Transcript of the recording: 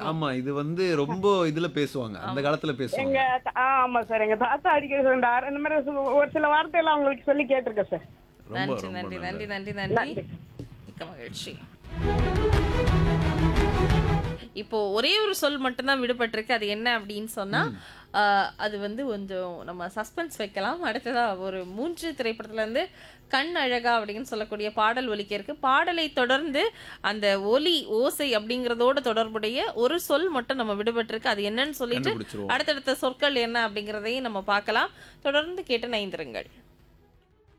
இருக்கும் ஆமா இது வந்து ரொம்ப இதுல பேசுவாங்க அந்த காலத்துல எங்க பேசுவாங்க தா- ஆ, ஆமா சார் எங்க தாத்தா அடிக்கடி சொல்றாரு இந்த மாதிரி சொ- ஒரு சில வார்த்தையெல்லாம் அவங்களுக்கு சொல்லி கேட்டிருக்கேன் சார் ரொம்ப நன்றி ரொம்ப நன்றி நன்றி நல்லது. நன்றி நன்றி மிக்க மகிழ்ச்சி இப்போ ஒரே ஒரு சொல் மட்டும்தான் விடுபட்டிருக்கு அது என்ன அப்படின்னு சொன்னா ஆஹ், அது வந்து கொஞ்சம் நம்ம சஸ்பென்ஸ் வைக்கலாம் அடுத்ததா ஒரு மூன்று திரைப்படத்துல இருந்து கண் அழகா அப்படின்னு சொல்லக்கூடிய பாடல் ஒலிக்க இருக்கு பாடலை தொடர்ந்து அந்த ஒலி ஓசை அப்படிங்கறதோட தொடர்புடைய ஒரு சொல் மட்டும் நம்ம விடுபட்டிருக்கு அது என்னன்னு சொல்லிட்டு கண்டுபிடிச்சிருவோம் அடுத்தடுத்த சொற்கள் என்ன அப்படிங்கறதையும் நம்ம பார்க்கலாம் தொடர்ந்து கேட்டு நைந்திருங்கள்